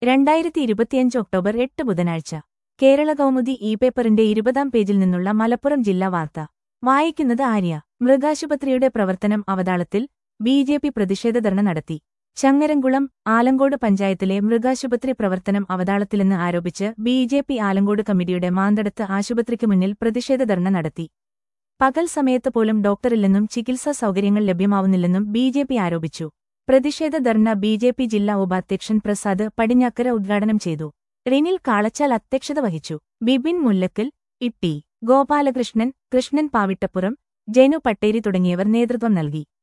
രണ്ടായിരത്തി ഇരുപത്തിയഞ്ച് ഒക്ടോബർ എട്ട് ബുധനാഴ്ച കേരള കൗമുദി ഇ പേപ്പറിന്റെ ഇരുപതാം പേജിൽ നിന്നുള്ള മലപ്പുറം ജില്ലാ വാർത്ത വായിക്കുന്നത് ആര്യ മൃഗാശുപത്രിയുടെ പ്രവർത്തനം അവതാളത്തിൽ ബി ജെ പി പ്രതിഷേധ ധർണ നടത്തി ചങ്ങരംകുളം ആലങ്കോട് പഞ്ചായത്തിലെ മൃഗാശുപത്രി പ്രവർത്തനം അവതാളത്തിലെന്ന് ആരോപിച്ച് ബി ജെ പി ആലങ്കോട് കമ്മിറ്റിയുടെ മാന്തടത്ത് ആശുപത്രിക്ക് മുന്നിൽ പ്രതിഷേധ ധർണ നടത്തി പകൽ സമയത്ത് പോലും ഡോക്ടറില്ലെന്നും ചികിത്സാ സൗകര്യങ്ങൾ ലഭ്യമാവുന്നില്ലെന്നും ബി ജെ പി ആരോപിച്ചു പ്രതിഷേധ ധർണ ബി ജെ പി ജില്ലാ ഉപാധ്യക്ഷൻ പ്രസാദ് പടിഞ്ഞാക്കര ഉദ്ഘാടനം ചെയ്തു റിനിൽ കാളച്ചാൽ അധ്യക്ഷത വഹിച്ചു ബിബിൻ മുല്ലക്കൽ ഇട്ടി ഗോപാലകൃഷ്ണൻ കൃഷ്ണൻ പാവിട്ടപ്പുറം ജനു പട്ടേരി തുടങ്ങിയവർ നേതൃത്വം നൽകി